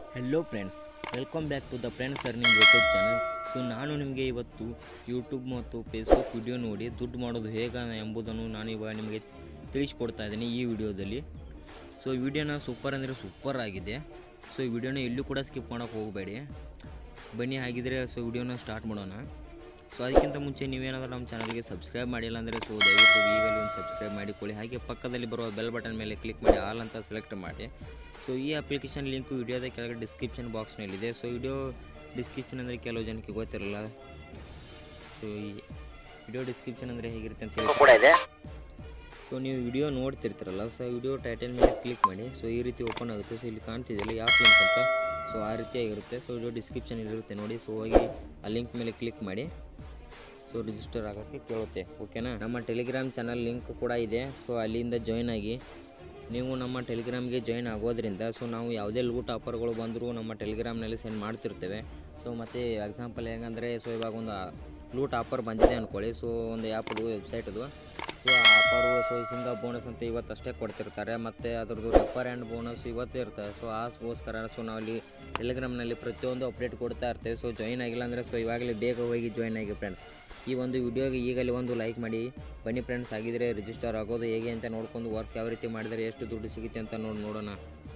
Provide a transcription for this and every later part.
hello friends welcome back to the friends earning YouTube channel so ನಾನು ನಿಮಗೆ ಇವತ್ತು YouTube ಮತ್ತು ಫೇಸ್ಬುಕ್ ವಿಡಿಯೋ ನೋಡಿ ದುಡ್ಡು ಮಾಡೋದು ಹೇಗೆ ಎಂಬುದನ್ನು ನಾನು ಇವಾಗ ನಿಮಗೆ ತಿಳಿಸ್ಕೊಡ್ತಾ ಇದ್ದೀನಿ ಈ ವಿಡಿಯೋದಲ್ಲಿ ಸೊ ವಿಡಿಯೋನ ಸೂಪರ್ ಅಂದರೆ ಸೂಪರ್ ಆಗಿದೆ ಸೊ ಈ ವಿಡಿಯೋನ ಎಲ್ಲೂ ಕೂಡ ಸ್ಕಿಪ್ ಮಾಡೋಕ್ಕೆ ಹೋಗಬೇಡಿ ಬನ್ನಿ ಹಾಗಿದ್ರೆ ಸೊ ವಿಡಿಯೋನ ಸ್ಟಾರ್ಟ್ ಮಾಡೋಣ ಸೊ ಅದಕ್ಕಿಂತ ಮುಂಚೆ ನೀವೇನಾದರೂ ನಮ್ಮ ಚಾನಲ್ಗೆ ಸಬ್ಸ್ಕ್ರೈಬ್ ಮಾಡಿಲ್ಲ ಅಂದರೆ ಸೊ ದಯವಿಟ್ಟು ಈಗಲೇ ಒಂದು ಸಬ್ಸ್ಕ್ರೈಬ್ ಮಾಡಿಕೊಳ್ಳಿ ಹಾಗೆ ಪಕ್ಕದಲ್ಲಿ ಬರುವ ಬೆಲ್ ಬಟನ್ ಮೇಲೆ ಕ್ಲಿಕ್ ಮಾಡಿ ಆಲ್ ಅಂತ ಸೆಲೆಕ್ಟ್ ಮಾಡಿ ಸೊ ಈ ಅಪ್ಲಿಕೇಶನ್ ಲಿಂಕು ವಿಡಿಯೋದ ಕೆಳಗೆ ಡಿಸ್ಕ್ರಿಪ್ಷನ್ ಬಾಕ್ಸ್ನಲ್ಲಿದೆ ಸೊ ವಿಡಿಯೋ ಡಿಸ್ಕ್ರಿಪ್ಷನ್ ಅಂದರೆ ಕೆಲವು ಜನಕ್ಕೆ ಗೊತ್ತಿರಲ್ಲ ಸೊ ಈ ವಿಡಿಯೋ ಡಿಸ್ಕ್ರಿಪ್ಷನ್ ಅಂದರೆ ಹೇಗಿರುತ್ತೆ ಅಂತ ಹೇಳಿ ಕೂಡ ಇದೆ ಸೊ ನೀವು ವಿಡಿಯೋ ನೋಡ್ತಿರ್ತೀರಲ್ಲ ಸೊ ವಿಡಿಯೋ ಟೈಟಲ್ ಮೇಲೆ ಕ್ಲಿಕ್ ಮಾಡಿ ಸೊ ಈ ರೀತಿ ಓಪನ್ ಆಗುತ್ತೆ ಸೊ ಇಲ್ಲಿ ಕಾಣ್ತಿದೆಯಲ್ಲ ಯಾವ ಲಿಂಕ್ ಅಂತ ಸೊ ಆ ರೀತಿಯಾಗಿರುತ್ತೆ ಸೊ ವಿಡಿಯೋ ಡಿಸ್ಕ್ರಿಪ್ಷನ್ ಇರುತ್ತೆ ನೋಡಿ ಸೊ ಹೋಗಿ ಆ ಲಿಂಕ್ ಮೇಲೆ ಕ್ಲಿಕ್ ಮಾಡಿ ಸೊ ರಿಜಿಸ್ಟರ್ ಆಗೋಕ್ಕೆ ಕೇಳುತ್ತೆ ಓಕೆನಾ ನಮ್ಮ ಟೆಲಿಗ್ರಾಮ್ ಚಾನಲ್ ಲಿಂಕ್ ಕೂಡ ಇದೆ ಸೊ ಅಲ್ಲಿಂದ ಜಾಯ್ನ್ ಆಗಿ ನೀವು ನಮ್ಮ ಟೆಲಿಗ್ರಾಮ್ಗೆ ಜಾಯ್ನ್ ಆಗೋದ್ರಿಂದ ಸೊ ನಾವು ಯಾವುದೇ ಲೂಟ್ ಆಫರ್ಗಳು ಬಂದರೂ ನಮ್ಮ ಟೆಲಿಗ್ರಾಮ್ನಲ್ಲಿ ಸೆಂಡ್ ಮಾಡ್ತಿರ್ತೇವೆ ಸೊ ಮತ್ತು ಎಕ್ಸಾಂಪಲ್ ಹೆಂಗಂದರೆ ಸೊ ಇವಾಗ ಒಂದು ಲೂಟ್ ಆಫರ್ ಬಂದಿದೆ ಅಂದ್ಕೊಳ್ಳಿ ಸೊ ಒಂದು ಆ್ಯಪ್ದು ವೆಬ್ಸೈಟದು ಸೊ ಆ ಆಫರು ಸೊ ಸಿಂಗ ಬೋನಸ್ ಅಂತ ಇವತ್ತಷ್ಟೇ ಕೊಡ್ತಿರ್ತಾರೆ ಮತ್ತು ಅದ್ರದ್ದು ರೆಫರ್ ಆ್ಯಂಡ್ ಬೋನಸ್ ಇವತ್ತೇ ಇರ್ತದೆ ಸೊ ಆಸ್ಗೋಸ್ಕರ ಸೊ ನಾವು ಅಲ್ಲಿ ಟೆಲಿಗ್ರಾಮ್ನಲ್ಲಿ ಪ್ರತಿಯೊಂದು ಅಪ್ಡೇಟ್ ಕೊಡ್ತಾ ಇರ್ತೇವೆ ಸೊ ಜಾಯ್ನ್ ಆಗಿಲ್ಲ ಅಂದರೆ ಸೊ ಇವಾಗಲೇ ಬೇಗ ಹೋಗಿ ಜಾಯ್ನ್ ಆಗಿ ಫ್ರೆಂಡ್ಸ್ ಈ ಒಂದು ವಿಡಿಯೋಗೆ ಈಗಲೇ ಒಂದು ಲೈಕ್ ಮಾಡಿ ಬನ್ನಿ ಫ್ರೆಂಡ್ಸ್ ಆಗಿದ್ರೆ ರಿಜಿಸ್ಟರ್ ಆಗೋದು ಹೇಗೆ ಅಂತ ನೋಡ್ಕೊಂಡು ವರ್ಕ್ ಯಾವ ರೀತಿ ಮಾಡಿದರೆ ಎಷ್ಟು ದುಡ್ಡು ಸಿಗುತ್ತೆ ಅಂತ ನೋಡಿ ನೋಡೋಣ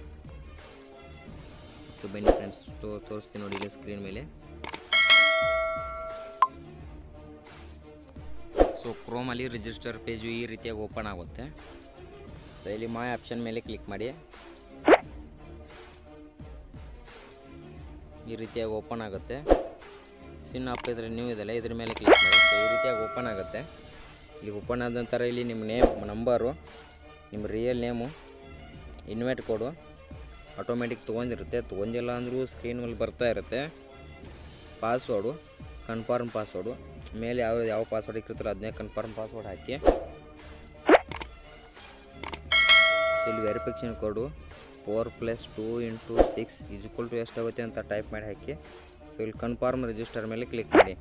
ಓಕೆ ಬನ್ನಿ ಫ್ರೆಂಡ್ಸ್ ತೋರಿಸ್ತೀನಿ ನೋಡಿ ಇಲ್ಲಿ ಸ್ಕ್ರೀನ್ ಮೇಲೆ ಸೊ ಕ್ರೋಮಲ್ಲಿ ರಿಜಿಸ್ಟರ್ ಪೇಜು ಈ ರೀತಿಯಾಗಿ ಓಪನ್ ಆಗುತ್ತೆ ಸೊ ಇಲ್ಲಿ ಮೈ ಆಪ್ಷನ್ ಮೇಲೆ ಕ್ಲಿಕ್ ಮಾಡಿ ಈ ರೀತಿಯಾಗಿ ಓಪನ್ ಆಗುತ್ತೆ ಸಿನ್ ಆಪ್ ಇದ್ರೆ ನೀವು ಇದೆಲ್ಲ ಇದ್ರ ಮೇಲೆ ಕ್ಲಿಕ್ ಮಾಡಿ ಸೊ ಈ ರೀತಿಯಾಗಿ ಓಪನ್ ಆಗುತ್ತೆ ಇಲ್ಲಿ ಓಪನ್ ಆದ ನಂತರ ಇಲ್ಲಿ ನಿಮ್ಮ ನೇಮ್ ನಂಬರು ನಿಮ್ಮ real name invite code automatic ತೊಗೊಂಡಿರುತ್ತೆ ತೊಗೊಂಡಿಲ್ಲ ಅಂದರೂ ಸ್ಕ್ರೀನ್ ಮೇಲೆ ಬರ್ತಾ ಇರುತ್ತೆ ಪಾಸ್ವರ್ಡು ಕನ್ಫರ್ಮ್ ಪಾಸ್ವರ್ಡು ಮೇಲೆ ಯಾವ ಯಾವ ಪಾಸ್ವರ್ಡ್ ಇಟ್ಟಿರ್ತಾರೋ ಅದನ್ನೇ ಕನ್ಫರ್ಮ್ ಪಾಸ್ವರ್ಡ್ ಹಾಕಿ ಇಲ್ಲಿ verification code four plus two into six equal to ಎಷ್ಟಾಗುತ್ತೆ ಅಂತ ಟೈಪ್ ಮಾಡಿ ಹಾಕಿ ಸೊ ಇಲ್ಲಿ ಕನ್ಫರ್ಮ್ ರಿಜಿಸ್ಟರ್ ಮೇಲೆ ಕ್ಲಿಕ್ ಮಾಡಿ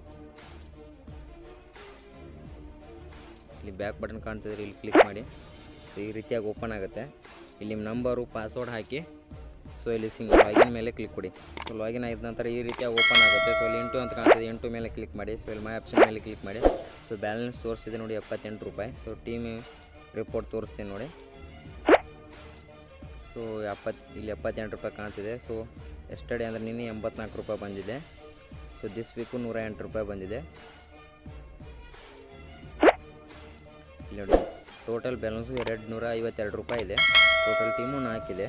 ಇಲ್ಲಿ ಬ್ಯಾಕ್ ಬಟನ್ ಕಾಣ್ತಿದ್ರೆ ಇಲ್ಲಿ ಕ್ಲಿಕ್ ಮಾಡಿ ಸೊ ಈ ರೀತಿಯಾಗಿ ಓಪನ್ ಆಗುತ್ತೆ ಇಲ್ಲಿ ನಿಮ್ಮ ನಂಬರು ಪಾಸ್ವರ್ಡ್ ಹಾಕಿ ಸೊ ಇಲ್ಲಿ ಸಿಂಗ್ ಲಾಗಿನ್ ಮೇಲೆ ಕ್ಲಿಕ್ ಕೊಡಿ ಸೊ ಲಾಗಿನ್ ಆಗಿದ ನಂತರ ಈ ರೀತಿಯಾಗಿ ಓಪನ್ ಆಗುತ್ತೆ ಸೊ ಇಲ್ಲಿ ಎಂಟು ಅಂತ ಕಾಣ್ತಿದೆ ಎಂಟು ಮೇಲೆ ಕ್ಲಿಕ್ ಮಾಡಿ ಸೊ ಇಲ್ಲಿ ಮೈ ಆಪ್ಷನ್ ಮೇಲೆ ಕ್ಲಿಕ್ ಮಾಡಿ ಸೊ ಬ್ಯಾಲೆನ್ಸ್ ತೋರಿಸ್ತಿದೆ ನೋಡಿ ಎಪ್ಪತ್ತೆಂಟು ರೂಪಾಯಿ ಸೊ ಟೀಮ್ ರಿಪೋರ್ಟ್ ತೋರಿಸ್ತೀನಿ ನೋಡಿ ಸೊ ಎಪ್ಪತ್ತು ಇಲ್ಲಿ ಎಪ್ಪತ್ತೆಂಟು ರೂಪಾಯಿ ಕಾಣ್ತಿದೆ ಸೊ ಎಸ್ಟರ್ಡೇ ಅಂದರೆ ನಿನ್ನೆ ಎಂಬತ್ನಾಲ್ಕು ರೂಪಾಯಿ ಬಂದಿದೆ ಸೊ ದಿಸ್ ವೀಕು ನೂರ ಎಂಟು ರೂಪಾಯಿ ಬಂದಿದೆ ಇಲ್ಲಿ ನೋಡಿ ಟೋಟಲ್ ಬ್ಯಾಲೆನ್ಸು ಎರಡು ನೂರ ಐವತ್ತೆರಡು ರೂಪಾಯಿ ಇದೆ ಟೋಟಲ್ ಟೀಮು ನಾಲ್ಕಿದೆ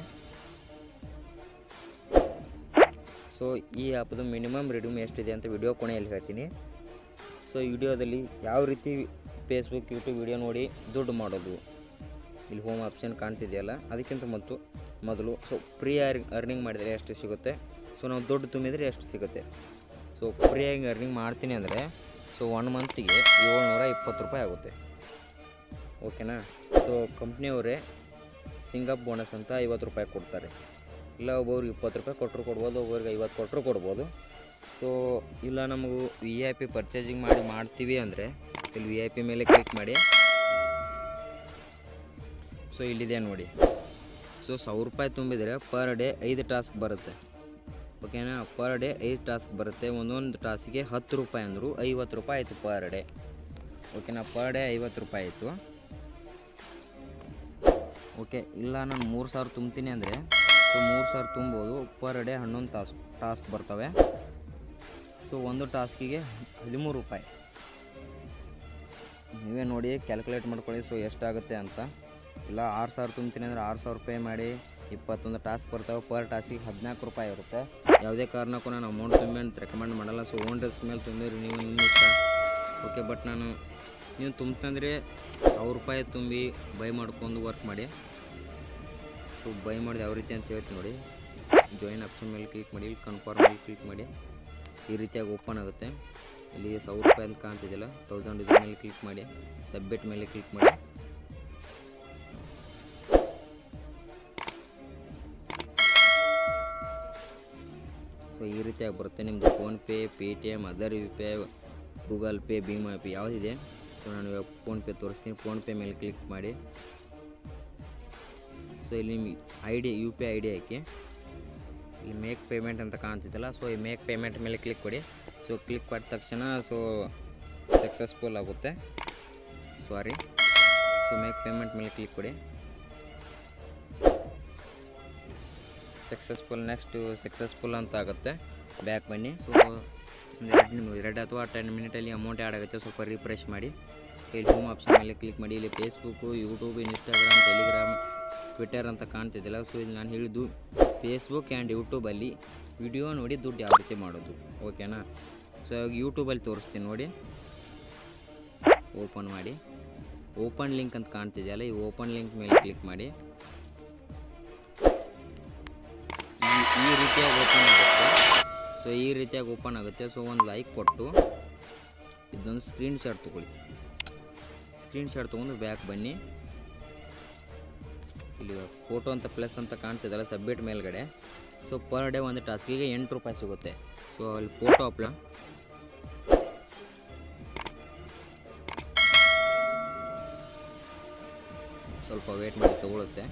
ಸೊ ಈ ಆ್ಯಪ್ದು ಮಿನಿಮಮ್ ರಿಡ್ಯೂಮ್ ಎಷ್ಟಿದೆ ಅಂತ ವಿಡಿಯೋ ಕೊನೆಯಲ್ಲಿ ಹೇಳ್ತೀನಿ ಸೊ ಈ ವಿಡಿಯೋದಲ್ಲಿ ಯಾವ ರೀತಿ ಫೇಸ್ಬುಕ್ ಯೂಟ್ಯೂಬ್ ವಿಡಿಯೋ ನೋಡಿ ದುಡ್ಡು ಮಾಡೋದು ಇಲ್ಲಿ ಹೋಮ್ ಆಪ್ಷನ್ ಕಾಣ್ತಿದೆಯಲ್ಲ ಅದಕ್ಕಿಂತ ಮತ್ತು ಮೊದಲು ಸೊ ಫ್ರೀ ಅರ್ನಿಂಗ್ ಮಾಡಿದರೆ ಎಷ್ಟು ಸಿಗುತ್ತೆ ಸೊ ನಾವು ದುಡ್ಡು ತುಂಬಿದರೆ ಎಷ್ಟು ಸಿಗುತ್ತೆ ಸೊ ಫ್ರೀಯಾಗಿ ಅರ್ನಿಂಗ್ ಮಾಡ್ತೀನಿ ಅಂದರೆ ಸೊ ಒನ್ ಮಂತಿಗೆ ಏಳ್ನೂರ ಇಪ್ಪತ್ತು ರೂಪಾಯಿ ಆಗುತ್ತೆ ಓಕೆನಾ ಸೊ ಕಂಪ್ನಿಯವರೇ ಸಿಂಗಪ್ ಬೋನಸ್ ಅಂತ ಐವತ್ತು ರೂಪಾಯಿ ಕೊಡ್ತಾರೆ ಇಲ್ಲ ಒಬ್ಬೊಬ್ರಿಗೆ ಇಪ್ಪತ್ತು ರೂಪಾಯಿ ಕೊಟ್ಟರು ಕೊಡ್ಬೋದು ಒಬ್ಬರಿಗೆ ಐವತ್ತು ಕೊಟ್ಟರು ಕೊಡ್ಬೋದು ಸೊ ಇಲ್ಲ ನಮಗೂ ವಿ ಐ ಪಿ ಪರ್ಚೇಸಿಂಗ್ ಮಾಡಿ ಮಾಡ್ತೀವಿ ಅಂದರೆ ಇಲ್ಲಿ ವಿ ಐ ಪಿ ಮೇಲೆ ಕ್ಲಿಕ್ ಮಾಡಿ ಸೊ ಇಲ್ಲಿದೆ ನೋಡಿ ಸೊ ಸಾವಿರ ರೂಪಾಯಿ ತುಂಬಿದರೆ ಪರ್ ಡೇ ಐದು ಟಾಸ್ಕ್ ಬರುತ್ತೆ ಓಕೆನಾ ಪರ್ ಡೇ ಐದು ಟಾಸ್ಕ್ ಬರುತ್ತೆ ಒಂದೊಂದು ಟಾಸ್ಕಿಗೆ ಹತ್ತು ರೂಪಾಯಿ ಅಂದರು ಐವತ್ತು ರೂಪಾಯಿ ಆಯಿತು ಪರ್ ಡೇ ಓಕೆನಾ ಪರ್ ಡೇ ಐವತ್ತು ರೂಪಾಯಿ ಆಯಿತು ಓಕೆ ಇಲ್ಲ ನಾನು ಮೂರು ಸಾವಿರ ತುಂಬ್ತೀನಿ ಅಂದರೆ ಸೊ ಮೂರು ಸಾವಿರ ತುಂಬೋದು ಪರ್ ಡೇ ಹನ್ನೊಂದು ಟಾಸ್ಕ್ ಟಾಸ್ಕ್ ಬರ್ತವೆ ಸೊ ಒಂದು ಟಾಸ್ಕಿಗೆ ಹದಿಮೂರು ರೂಪಾಯಿ ನೀವೇ ನೋಡಿ ಕ್ಯಾಲ್ಕುಲೇಟ್ ಮಾಡ್ಕೊಳ್ಳಿ ಸೊ ಎಷ್ಟಾಗುತ್ತೆ ಅಂತ ಇಲ್ಲ ಆರು ಸಾವಿರ ತುಂಬ್ತೀನಿ ಅಂದರೆ ಆರು ಸಾವಿರ ರೂಪಾಯಿ ಮಾಡಿ ಇಪ್ಪತ್ತೊಂದು ಟಾಸ್ಕ್ ಬರ್ತಾವೆ ಪರ್ ಟಾಸ್ಕಿಗೆ ಹದಿನಾಲ್ಕು ರೂಪಾಯಿ ಇರುತ್ತೆ ಯಾವುದೇ ಕಾರಣಕ್ಕೂ ನಾನು ಅಮೌಂಟ್ ತುಂಬಿ ಅಂತ ರೆಕಮೆಂಡ್ ಮಾಡಲ್ಲ ಸೊ ಓನ್ ರಿಸ್ಕ್ ಮೇಲೆ ತುಂಬಿರಿ ನೀವು ನಿಮ್ಮ ಇಷ್ಟ ಓಕೆ ಬಟ್ ನಾನು ನೀವು ತುಂಬಂದರೆ ಸಾವಿರ ರೂಪಾಯಿ ತುಂಬಿ ಬೈ ಮಾಡ್ಕೊಂಡು ವರ್ಕ್ ಮಾಡಿ ಸೊ ಬೈ ಮಾಡಿದ ಯಾವ ರೀತಿ ಅಂತ ಹೇಳ್ತೀನಿ ನೋಡಿ ಜಾಯಿನ್ ಆಪ್ಷನ್ ಮೇಲೆ ಕ್ಲಿಕ್ ಮಾಡಿ ಇಲ್ಲಿ ಕನ್ಫರ್ಮ್ ಮೇಲೆ ಕ್ಲಿಕ್ ಮಾಡಿ ಈ ರೀತಿಯಾಗಿ ಓಪನ್ ಆಗುತ್ತೆ ಇಲ್ಲಿ ಸಾವಿರ ರೂಪಾಯಿ ಅಂತ ಕಾಣ್ತಿದ್ದಿಲ್ಲ ತೌಸಂಡ್ ಇದ್ರ ಮೇಲೆ ಕ್ಲಿಕ್ ಮಾಡಿ ಸಬ್ಮಿಟ್ ಮೇಲೆ ಕ್ಲಿಕ್ ಮಾಡಿ ಸೊ ಈ ರೀತಿಯಾಗಿ ಬರುತ್ತೆ ನಿಮ್ಮದು PhonePe Paytm other U P I Google Pay ಭೀಮಾ ಪೇ ಯಾವುದಿದೆ ಸೊ ನಾನು ಇವಾಗ ಫೋನ್ಪೇ ತೋರಿಸ್ತೀನಿ ಫೋನ್ಪೇ ಮೇಲೆ ಕ್ಲಿಕ್ ಮಾಡಿ ಸೊ ಇಲ್ಲಿ ನಿಮಗೆ I D U P I D ಹಾಕಿ ಇಲ್ಲಿ ಮೇಕ್ ಪೇಮೆಂಟ್ ಅಂತ ಕಾಣ್ತಿದ್ದಲ್ಲ ಸೊ ಈ ಮೇಕ್ ಪೇಮೆಂಟ್ ಮೇಲೆ ಕ್ಲಿಕ್ ಕೊಡಿ ಸೊ ಕ್ಲಿಕ್ ಮಾಡಿದ ತಕ್ಷಣ ಸೊ ಸಕ್ಸಸ್ಫುಲ್ ಆಗುತ್ತೆ ಸಾರಿ ಸೊ ಮೇಕ್ ಪೇಮೆಂಟ್ ಮೇಲೆ ಕ್ಲಿಕ್ ಕೊಡಿ ಸಕ್ಸಸ್ಫುಲ್ ನೆಕ್ಸ್ಟ್ ಸಕ್ಸಸ್ಫುಲ್ ಅಂತ ಆಗುತ್ತೆ ಬ್ಯಾಕ್ ಬನ್ನಿ ಸೊ ಒಂದು ಎರಡು ನಿಮ್ ಎರಡು ಅಥವಾ ಟೆನ್ ಮಿನಿಟಲ್ಲಿ ಅಮೌಂಟ್ ಆ್ಯಡ್ ಆಗುತ್ತೆ ಸ್ವಲ್ಪ ರಿಫ್ರೆಶ್ ಮಾಡಿ ಇಲ್ಲಿ ಹೋಮ್ ಆಪ್ಷನ್ ಮೇಲೆ ಕ್ಲಿಕ್ ಮಾಡಿ ಇಲ್ಲಿ Facebook YouTube Instagram Telegram Twitter ಅಂತ ಕಾಣ್ತಿದ್ದಿಲ್ಲ ಸೊ ಇಲ್ಲಿ ನಾನು ಹೇಳಿದ್ದು ಫೇಸ್ಬುಕ್ ಆ್ಯಂಡ್ ಯೂಟ್ಯೂಬಲ್ಲಿ ವಿಡಿಯೋ ನೋಡಿ ದುಡ್ಡು ಯಾವ ರೀತಿ ಮಾಡೋದು ಓಕೆನಾ ಸೊ ಇವಾಗ ಯೂಟ್ಯೂಬಲ್ಲಿ ತೋರಿಸ್ತೀನಿ ನೋಡಿ ಓಪನ್ ಮಾಡಿ ಓಪನ್ ಲಿಂಕ್ ಅಂತ ಕಾಣ್ತಿದೆಯಲ್ಲ ಈ ಓಪನ್ ಲಿಂಕ್ ಮೇಲೆ ಕ್ಲಿಕ್ ಮಾಡಿ ಈ ಈ ರೀತಿಯಾಗಿ ಓಪನ್ ಆಗುತ್ತೆ ಸೊ ಈ ರೀತಿಯಾಗಿ ಓಪನ್ ಆಗುತ್ತೆ ಸೊ ಒಂದು ಲೈಕ್ ಕೊಟ್ಟು ಇದೊಂದು ಸ್ಕ್ರೀನ್ ಶಾಟ್ ತೊಗೊಳ್ಳಿ ಸ್ಕ್ರೀನ್ ಶಾಟ್ ತೊಗೊಂಡು ಬ್ಯಾಕ್ ಬನ್ನಿ ಇಲ್ಲಿ ಫೋಟೋ ಅಂತ ಪ್ಲಸ್ ಅಂತ ಕಾಣ್ತಿದ್ದಲ್ಲ ಸಬ್ಮಿಟ್ ಮೇಲ್ಗಡೆ ಸೊ ಪರ್ ಡೇ ಒಂದು ಟಾಸ್ಕಿಗೆ ಎಂಟು ರೂಪಾಯಿ ಸಿಗುತ್ತೆ ಸೊ ಅಲ್ಲಿ ಫೋಟೋ ಅಪ್ಲ ಸ್ವಲ್ಪ ವೇಟ್ ಮಾಡಿ ತಗೊಳುತ್ತೆ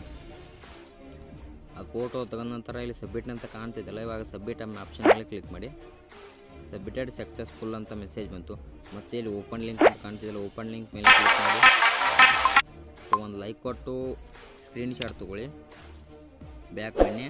ಆ ಫೋಟೋ ತಗೊಂಡ ನಂತರ ಇಲ್ಲಿ ಸಬ್ಮಿಟ್ ಅಂತ ಕಾಣ್ತಿದ್ದಲ್ಲ ಇವಾಗ ಸಬ್ಮಿಟ್ ಅನ್ನೋ ಆಪ್ಷನ್ ಮೇಲೆ ಕ್ಲಿಕ್ ಮಾಡಿ ಸಬ್ಮಿಟೆಡ್ ಸಕ್ಸಸ್ಫುಲ್ ಅಂತ ಮೆಸೇಜ್ ಬಂತು ಮತ್ತೆ ಇಲ್ಲಿ ಓಪನ್ ಲಿಂಕ್ ಅಂತ ಕಾಣ್ತಿದ್ದಲ್ಲ ಓಪನ್ ಲಿಂಕ್ ಮೇಲೆ ಕ್ಲಿಕ್ ಮಾಡಿ ಸೊ ಒಂದು ಲೈಕ್ ಕೊಟ್ಟು ಸ್ಕ್ರೀನ್ ಶಾಟ್ ತೊಗೊಳ್ಳಿ ಬ್ಯಾಕ್ ಬನ್ನಿ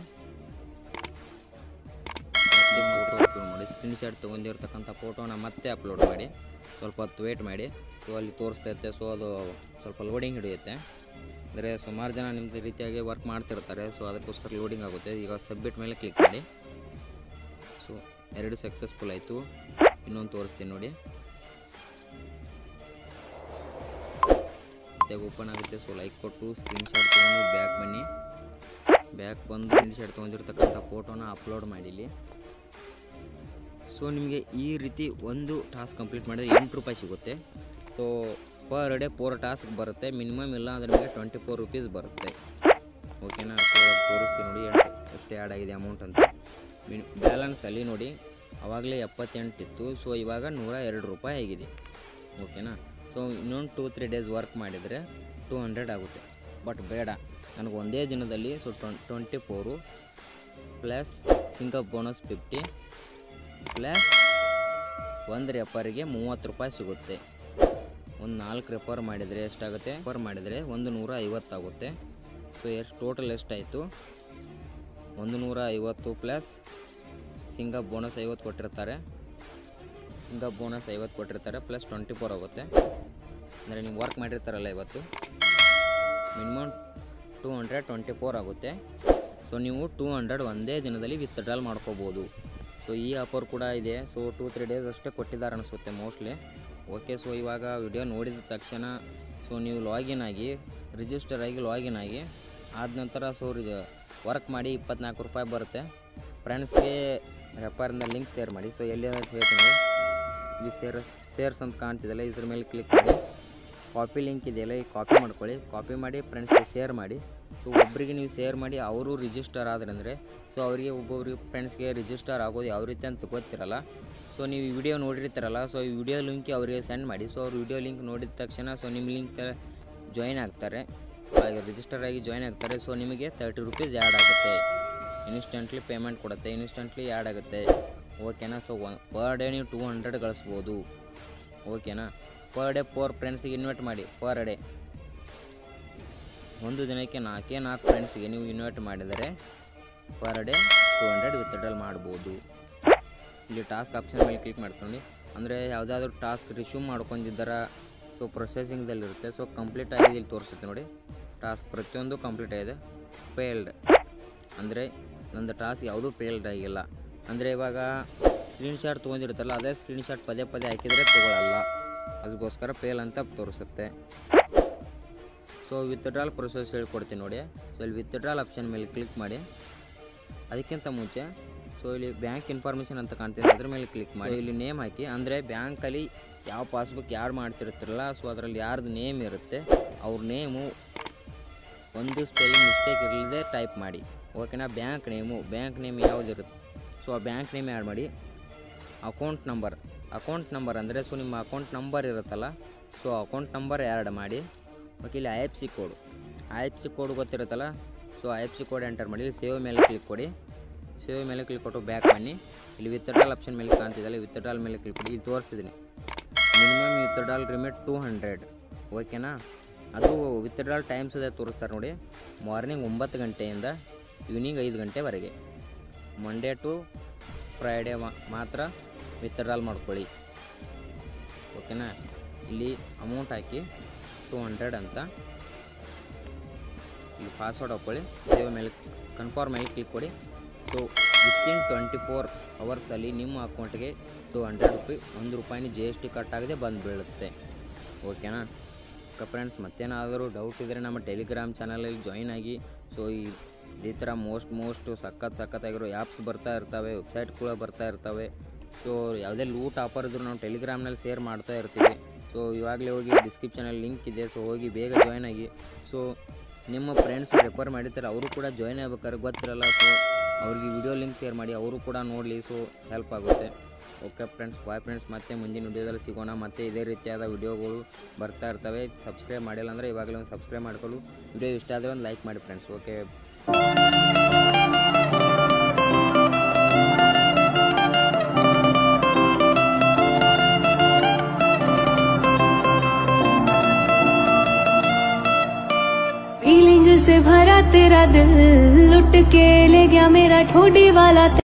ಫೋಟೋ ಅಪ್ಲೋಡ್ ಮಾಡಿ ಸ್ಕ್ರೀನ್ ಶಾಟ್ ತೊಗೊಂಡಿರ್ತಕ್ಕಂಥ ಫೋಟೋನ ಮತ್ತೆ ಅಪ್ಲೋಡ್ ಮಾಡಿ ಸ್ವಲ್ಪ ಹೊತ್ತು ವೇಟ್ ಮಾಡಿ ಸೊ ಅಲ್ಲಿ ತೋರಿಸ್ತೈತೆ ಸೊ ಅದು ಸ್ವಲ್ಪ ಲೋಡಿಂಗ್ ಹಿಡಿಯುತ್ತೆ ಅಂದರೆ ಸುಮಾರು ಜನ ನಿಮ್ಮದು ರೀತಿಯಾಗಿ ವರ್ಕ್ ಮಾಡ್ತಿರ್ತಾರೆ ಸೊ ಅದಕ್ಕೋಸ್ಕರ ಲೋಡಿಂಗ್ ಆಗುತ್ತೆ ಈಗ ಸಬ್ಮಿಟ್ ಮೇಲೆ ಕ್ಲಿಕ್ ಮಾಡಿ ಸೊ ಎರಡು ಸಕ್ಸಸ್ಫುಲ್ ಆಯಿತು ಇನ್ನೊಂದು ತೋರಿಸ್ತೀನಿ ನೋಡಿ ಮತ್ತೆ ಓಪನ್ ಆಗುತ್ತೆ ಸೊ ಲೈಕ್ ಕೊಟ್ಟು ಸ್ಕ್ರೀನ್ ಶಾಟ್ ತೊಗೊಂಡು ಬ್ಯಾಕ್ ಬನ್ನಿ ಬ್ಯಾಕ್ ಬಂದು ಸ್ಕ್ರೀನ್ ಶಾಟ್ ತೊಗೊಂಡಿರ್ತಕ್ಕಂಥ ಫೋಟೋನ ಅಪ್ಲೋಡ್ ಮಾಡಿ ಇಲ್ಲಿ ಸೊ ನಿಮಗೆ ಈ ರೀತಿ ಒಂದು ಟಾಸ್ಕ್ ಕಂಪ್ಲೀಟ್ ಮಾಡಿದ್ರೆ ಎಂಟು ರೂಪಾಯಿ ಸಿಗುತ್ತೆ so per day four task ಬರುತ್ತೆ ಮಿನಿಮಮ್ ಇಲ್ಲ ಅಂದರೆ ನಿಮಗೆ ಟ್ವೆಂಟಿ ಫೋರ್ ರುಪೀಸ್ ಬರುತ್ತೆ ಓಕೆನಾ ಸೊ ತೋರಿಸ್ತೀನಿ ನೋಡಿ ಎಂಟು ಎಷ್ಟು ಆ್ಯಡ್ ಆಗಿದೆ ಅಮೌಂಟ್ ಅಂತ ಮಿನ್ ಬ್ಯಾಲೆನ್ಸ್ ಅಲ್ಲಿ ನೋಡಿ ಆವಾಗಲೇ ಎಪ್ಪತ್ತೆಂಟು ಇತ್ತು ಸೊ ಇವಾಗ ನೂರ ಎರಡು ರೂಪಾಯಿ ಆಗಿದೆ ಓಕೆನಾ ಸೊ ಇನ್ನೊಂದು ಟೂ ತ್ರೀ ಡೇಸ್ ವರ್ಕ್ ಮಾಡಿದರೆ ಟೂ ಹಂಡ್ರೆಡ್ ಆಗುತ್ತೆ ಬಟ್ ಬೇಡ ನನಗೆ ಒಂದೇ ದಿನದಲ್ಲಿ ಸೊ ಟ್ವೆಂ twenty four plus sign up bonus fifty plus ಒಂದು ರೆಫರಿಗೆ ಮೂವತ್ತು ರೂಪಾಯಿ ಸಿಗುತ್ತೆ ಒಂದು ನಾಲ್ಕು ರೆಫರ್ ಮಾಡಿದರೆ ಎಷ್ಟಾಗುತ್ತೆ ರೆಫರ್ ಮಾಡಿದರೆ ಒಂದು ನೂರ ಐವತ್ತಾಗುತ್ತೆ ಸೊ ಎಷ್ಟು ಟೋಟಲ್ ಎಷ್ಟಾಯಿತು ಒಂದು ನೂರ ಐವತ್ತು ಪ್ಲಸ್ ಸಿಂಗಪ್ ಬೋನಸ್ ಐವತ್ತು ಕೊಟ್ಟಿರ್ತಾರೆ ಸಿಂಗಪ್ ಬೋನಸ್ ಐವತ್ತು ಕೊಟ್ಟಿರ್ತಾರೆ ಪ್ಲಸ್ ಟ್ವೆಂಟಿ ಫೋರ್ ಆಗುತ್ತೆ ಅಂದರೆ ನೀವು ವರ್ಕ್ ಮಾಡಿರ್ತಾರಲ್ಲ ಇವತ್ತು minimum two hundred twenty four ಆಗುತ್ತೆ ಸೊ ನೀವು ಟೂ ಹಂಡ್ರೆಡ್ ಒಂದೇ ದಿನದಲ್ಲಿ ವಿತ್ಡ್ರಾಲ್ ಮಾಡ್ಕೋಬೋದು ಸೊ ಈ ಆಫರ್ ಕೂಡ ಇದೆ ಸೊ ಟೂ ತ್ರೀ ಡೇಸ್ ಅಷ್ಟೇ ಕೊಟ್ಟಿದ್ದಾರೆ ಅನಿಸುತ್ತೆ ಮೋಸ್ಟ್ಲಿ ಓಕೆ ಸೊ ಇವಾಗ ವಿಡಿಯೋ ನೋಡಿದ ತಕ್ಷಣ ಸೊ ನೀವು ಲಾಗಿನ್ ಆಗಿ ರಿಜಿಸ್ಟರ್ ಆಗಿ ಲಾಗಿನ್ ಆಗಿ ಆದ ನಂತರ ಸೊ ವರ್ಕ್ ಮಾಡಿ ಇಪ್ಪತ್ನಾಲ್ಕು ರೂಪಾಯಿ ಬರುತ್ತೆ ಫ್ರೆಂಡ್ಸ್ಗೆ ರೆಫರಿಂದ ಲಿಂಕ್ ಶೇರ್ ಮಾಡಿ ಸೊ ಎಲ್ಲಿ ಅಂತ ಹೇಳ್ತೀನಿ ಇಲ್ಲಿ ಸೇರ್ ಸೇರ್ಸ್ ಅಂತ ಕಾಣ್ತಿದೆಯಲ್ಲ ಇದ್ರ ಮೇಲೆ ಕ್ಲಿಕ್ ಮಾಡಿ ಕಾಪಿ ಲಿಂಕ್ ಇದೆಯಲ್ಲ ಈ ಕಾಪಿ ಮಾಡ್ಕೊಳ್ಳಿ ಕಾಪಿ ಮಾಡಿ ಫ್ರೆಂಡ್ಸ್ಗೆ ಶೇರ್ ಮಾಡಿ ಸೊ ಒಬ್ಬರಿಗೆ ನೀವು ಶೇರ್ ಮಾಡಿ ಅವರು ರಿಜಿಸ್ಟರ್ ಆದ್ರಂದರೆ ಸೊ ಅವರಿಗೆ ಒಬ್ಬೊಬ್ರಿಗೆ ಫ್ರೆಂಡ್ಸ್ಗೆ ರಿಜಿಸ್ಟರ್ ಆಗೋದು ಯಾವ ರೀತಿ ಅಂತ ಗೊತ್ತಿರಲ್ಲ ಸೊ ನೀವು ಈ ವಿಡಿಯೋ ನೋಡಿರ್ತಾರಲ್ಲ ಸೊ ಈ ವಿಡಿಯೋ ಲಿಂಕ್ ಅವರಿಗೆ ಸೆಂಡ್ ಮಾಡಿ ಸೊ ಅವ್ರು ವಿಡಿಯೋ ಲಿಂಕ್ ನೋಡಿದ ತಕ್ಷಣ ಸೊ ನಿಮ್ಮ ಲಿಂಕ್ ಜಾಯಿನ್ ಆಗ್ತಾರೆ ರಿಜಿಸ್ಟರ್ ಆಗಿ ಜಾಯಿನ್ ಆಗ್ತಾರೆ ಸೊ ನಿಮಗೆ ತರ್ಟಿ ರುಪೀಸ್ ಆ್ಯಡ್ ಆಗುತ್ತೆ ಇನ್ಸ್ಟೆಂಟ್ಲಿ ಪೇಮೆಂಟ್ ಕೊಡುತ್ತೆ ಇನ್ಸ್ಟೆಂಟ್ಲಿ ಆ್ಯಡ್ ಆಗುತ್ತೆ ಓಕೆನಾ ಸೊ ಪರ್ ಡೇ ನೀವು ಟೂ ಹಂಡ್ರೆಡ್ ಗಳಿಸ್ಬೋದು ಓಕೆನಾ ಪರ್ ಡೇ ಫೋರ್ ಫ್ರೆಂಡ್ಸಿಗೆ ಇನ್ವೈಟ್ ಮಾಡಿ ಪರ್ ಡೇ ಒಂದು ದಿನಕ್ಕೆ ನಾಲ್ಕೇ ನಾಲ್ಕು ಫ್ರೆಂಡ್ಸಿಗೆ ನೀವು ಇನ್ವೈಟ್ ಮಾಡಿದರೆ per day two hundred withdrawal ಮಾಡ್ಬೋದು ಇಲ್ಲಿ ಟಾಸ್ಕ್ ಆಪ್ಷನ್ ಮೇಲೆ ಕ್ಲಿಕ್ ಮಾಡ್ಕೊಂಡು ಅಂದರೆ ಯಾವುದಾದ್ರೂ ಟಾಸ್ಕ್ ರಿಸ್ಯೂಮ್ ಮಾಡ್ಕೊಂಡಿದ್ದಾರ ಸೊ ಪ್ರೊಸೆಸಿಂಗ್ದಲ್ಲಿರುತ್ತೆ ಸೊ ಕಂಪ್ಲೀಟ್ ಆಗಿದೆ ಇಲ್ಲಿ ತೋರಿಸುತ್ತೆ ನೋಡಿ ಟಾಸ್ಕ್ ಪ್ರತಿಯೊಂದು ಕಂಪ್ಲೀಟ್ ಆಗಿದೆ ಫೇಲ್ಡ್ ಅಂದರೆ ನಂದು ಟಾಸ್ಕ್ ಯಾವುದೂ ಫೇಲ್ಡ್ ಆಗಿಲ್ಲ ಅಂದರೆ ಇವಾಗ ಸ್ಕ್ರೀನ್ಶಾಟ್ ತೊಗೊಂಡಿರುತ್ತಲ್ಲ ಅದೇ ಸ್ಕ್ರೀನ್ಶಾಟ್ ಪದೇ ಪದೇ ಹಾಕಿದರೆ ತೊಗೊಳಲ್ಲ ಅದಕ್ಕೋಸ್ಕರ ಫೇಲ್ ಅಂತ ತೋರಿಸುತ್ತೆ ಸೊ ವಿತ್ಡ್ರಾಲ್ ಪ್ರೊಸೆಸ್ ಹೇಳ್ಕೊಡ್ತೀನಿ ನೋಡಿ ಸೊ ಇಲ್ಲಿ ವಿತ್ಡ್ರಾಲ್ ಆಪ್ಷನ್ ಮೇಲೆ ಕ್ಲಿಕ್ ಮಾಡಿ ಅದಕ್ಕಿಂತ ಮುಂಚೆ ಸೊ ಇಲ್ಲಿ ಬ್ಯಾಂಕ್ ಇನ್ಫಾರ್ಮೇಷನ್ ಅಂತ ಕಾಣ್ತೀನಿ ಅದ್ರ ಮೇಲೆ ಕ್ಲಿಕ್ ಮಾಡಿ ಇಲ್ಲಿ ನೇಮ್ ಹಾಕಿ ಅಂದರೆ ಬ್ಯಾಂಕಲ್ಲಿ ಯಾವ ಪಾಸ್ಬುಕ್ ಯಾರು ಮಾಡ್ತಿರ್ತಿರಲ್ಲ ಸೊ ಅದರಲ್ಲಿ ಯಾರ್ದು ನೇಮ್ ಇರುತ್ತೆ ಅವ್ರ ನೇಮು ಒಂದು ಸ್ಪೆಲ್ಲಿಂಗ್ ಮಿಸ್ಟೇಕ್ ಇರಲಿದೆ ಟೈಪ್ ಮಾಡಿ ಓಕೆನಾ ಬ್ಯಾಂಕ್ ನೇಮು ಬ್ಯಾಂಕ್ ನೇಮ್ ಯಾವುದಿರುತ್ತೆ ಸೊ ಆ ಬ್ಯಾಂಕ್ ನೇಮ್ ಆ್ಯಡ್ ಮಾಡಿ ಅಕೌಂಟ್ ನಂಬರ್ ಅಕೌಂಟ್ ನಂಬರ್ ಅಂದರೆ ಸೊ ನಿಮ್ಮ ಅಕೌಂಟ್ ನಂಬರ್ ಇರುತ್ತಲ್ಲ ಸೊ ಅಕೌಂಟ್ ನಂಬರ್ ಆ್ಯಡ್ ಮಾಡಿ ಮತ್ತು ಇಲ್ಲಿ I F C code I F C code ಗೊತ್ತಿರುತ್ತಲ್ಲ so I F C code enter ಮಾಡಿ ಇಲ್ಲಿ ಸೇವ್ ಮೇಲೆ ಕ್ಲಿಕ್ ಕೊಡಿ ಸೇವ್ ಮೇಲೆ ಕ್ಲಿಕ್ ಕೊಟ್ಟು ಬ್ಯಾಕ್ ಬನ್ನಿ ಇಲ್ಲಿ ವಿತ್ಡ್ರಾಲ್ ಆಪ್ಷನ್ ಮೇಲೆ ಕಾಣ್ತಿದ್ದಲ್ಲ ವಿತ್ಡ್ರಾಲ್ ಮೇಲೆ ಕ್ಲಿಕ್ ಕೊಡಿ ಇಲ್ಲಿ ತೋರಿಸ್ತಿದ್ದೀನಿ minimum withdrawal limit two hundred ಓಕೆನಾ ಅದು ವಿತ್ಡ್ರಾಲ್ ಟೈಮ್ಸ್ ಅದೇ ತೋರಿಸ್ತಾರೆ ನೋಡಿ ಮಾರ್ನಿಂಗ್ ಒಂಬತ್ತು ಗಂಟೆಯಿಂದ ಈವ್ನಿಂಗ್ ಐದು ಗಂಟೆವರೆಗೆ ಮಂಡೇ ಟು ಫ್ರೈಡೇ ಮಾತ್ರ ವಿತ್ಡ್ರಾಲ್ ಮಾಡ್ಕೊಳ್ಳಿ ಓಕೆನಾ ಇಲ್ಲಿ ಅಮೌಂಟ್ ಹಾಕಿ ಟೂ ಹಂಡ್ರೆಡ್ ಅಂತ ಇಲ್ಲಿ ಪಾಸ್ವರ್ಡ್ ಹಾಕ್ಕೊಳ್ಳಿ ಸೇವ್ ಮೇಲೆ ಕನ್ಫರ್ಮ್ ಆಗಿ ಕ್ಲಿಕ್ ಕೊಡಿ ಸೊ ವಿತಿನ್ ಟ್ವೆಂಟಿ ಫೋರ್ ಅವರ್ಸಲ್ಲಿ ನಿಮ್ಮ ಅಕೌಂಟ್ಗೆ ಟು ಹಂಡ್ರೆಡ್ ರುಪಿ ಒಂದು ರೂಪಾಯಿನ ಜಿ ಎಸ್ ಟಿ ಕಟ್ ಆಗದೆ ಬಂದು ಬೀಳುತ್ತೆ ಓಕೆನಾ ಓಕೆ ಫ್ರೆಂಡ್ಸ್ ಮತ್ತೇನಾದರೂ ಡೌಟ್ ಇದ್ದರೆ ನಮ್ಮ ಟೆಲಿಗ್ರಾಮ್ ಚಾನಲಲ್ಲಿ ಜಾಯಿನ್ ಆಗಿ ಸೊ ಈ ಇದೇ ಥರ ಮೋಸ್ಟ್ ಮೋಸ್ಟ್ ಸಖತ್ ಸಖತ್ತಾಗಿರೋ ಆ್ಯಪ್ಸ್ ಬರ್ತಾ ಇರ್ತವೆ ವೆಬ್ಸೈಟ್ಗಳು ಬರ್ತಾ ಇರ್ತವೆ ಸೊ ಯಾವುದೇ ಲೂಟ್ ಆಫರ್ ಇದ್ರೂ ನಾವು ಟೆಲಿಗ್ರಾಮ್ನಲ್ಲಿ ಶೇರ್ ಮಾಡ್ತಾ ಇರ್ತೀವಿ ಸೊ ಇವಾಗಲೇ ಹೋಗಿ ಡಿಸ್ಕ್ರಿಪ್ಷನಲ್ಲಿ ಲಿಂಕ್ ಇದೆ ಸೊ ಹೋಗಿ ಬೇಗ ಜಾಯ್ನ್ ಆಗಿ ಸೊ ನಿಮ್ಮ ಫ್ರೆಂಡ್ಸ್ ರೆಫರ್ ಮಾಡಿರ್ತಾರೆ ಅವರು ಕೂಡ ಜಾಯ್ನ್ ಆಗ್ಬೇಕಾದ್ರೆ ಗೊತ್ತಿರಲ್ಲ ಸೊ ಅವ್ರಿಗೆ ವಿಡಿಯೋ ಲಿಂಕ್ ಶೇರ್ ಮಾಡಿ ಅವರು ಕೂಡ ನೋಡಲಿ ಸೊ ಹೆಲ್ಪ್ ಆಗುತ್ತೆ ಓಕೆ ಫ್ರೆಂಡ್ಸ್ ಬಾಯ್ ಫ್ರೆಂಡ್ಸ್ ಮತ್ತೆ ಮುಂದಿನ ವಿಡಿಯೋದಲ್ಲಿ ಸಿಗೋಣ ಮತ್ತೆ ಇದೇ ರೀತಿಯಾದ ವಿಡಿಯೋಗಳು ಬರ್ತಾ ಇರ್ತವೆ ಸಬ್ಸ್ಕ್ರೈಬ್ ಮಾಡಿಲ್ಲ ಅಂದರೆ ಇವಾಗಲೇ ಒಂದು ಸಬ್ಸ್ಕ್ರೈಬ್ ಮಾಡ್ಕೊಳ್ಳು ವಿಡಿಯೋ ಇಷ್ಟ ಆದರೆ ಒಂದು ಲೈಕ್ ಮಾಡಿ ಫ್ರೆಂಡ್ಸ್ ಓಕೆ फीलिंग से भरा तेरा दिल लुट के ले गया मेरा ठोडी वाला